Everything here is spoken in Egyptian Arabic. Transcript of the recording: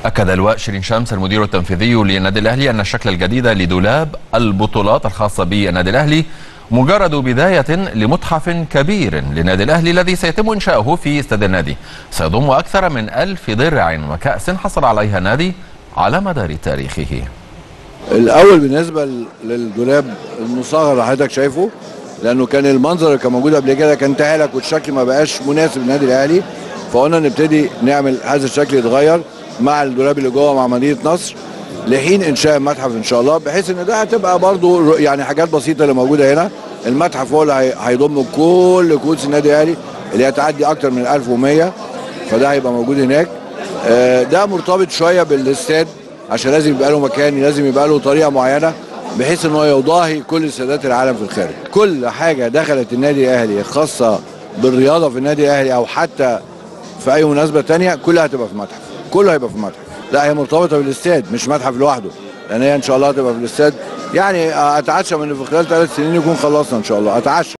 أكد اللواء شيرين شمس المدير التنفيذي للنادي الأهلي أن الشكل الجديد لدولاب البطولات الخاصة بالنادي الأهلي مجرد بداية لمتحف كبير للنادي الأهلي الذي سيتم إنشاؤه في استاد النادي سيضم أكثر من ألف درع وكأس حصل عليها النادي على مدار تاريخه الاول بالنسبه للدولاب المصغر اللي حضرتك شايفه لانه كان المنظر اللي كان موجود قبل كده كان تهلك والشكل ما بقاش مناسب للنادي الاهلي فقلنا نبتدي نعمل هذا الشكل يتغير مع الدولاب اللي جوه مع مدينه نصر لحين انشاء المتحف ان شاء الله بحيث ان ده هتبقى برضو يعني حاجات بسيطه اللي موجوده هنا المتحف هو اللي هي- هيضم كل كؤوس النادي الاهلي اللي هتعدي اكتر من 1100 فده هيبقى موجود هناك آه، ده مرتبط شويه بالاستاد عشان لازم يبقى له مكان لازم يبقى له طريقه معينه بحيث ان هو يضاهي كل استادات العالم في الخارج كل حاجه دخلت النادي الاهلي خاصه بالرياضه في النادي الاهلي او حتى في اي مناسبه تانية كلها هتبقى في المتحف كله هيبقى في المتحف لا هي مرتبطه بالاستاد مش متحف لوحده لان هي ان شاء الله هتبقى في الاستاد يعني اتعشى من في خلال ثلاث سنين يكون خلصنا ان شاء الله اتعشى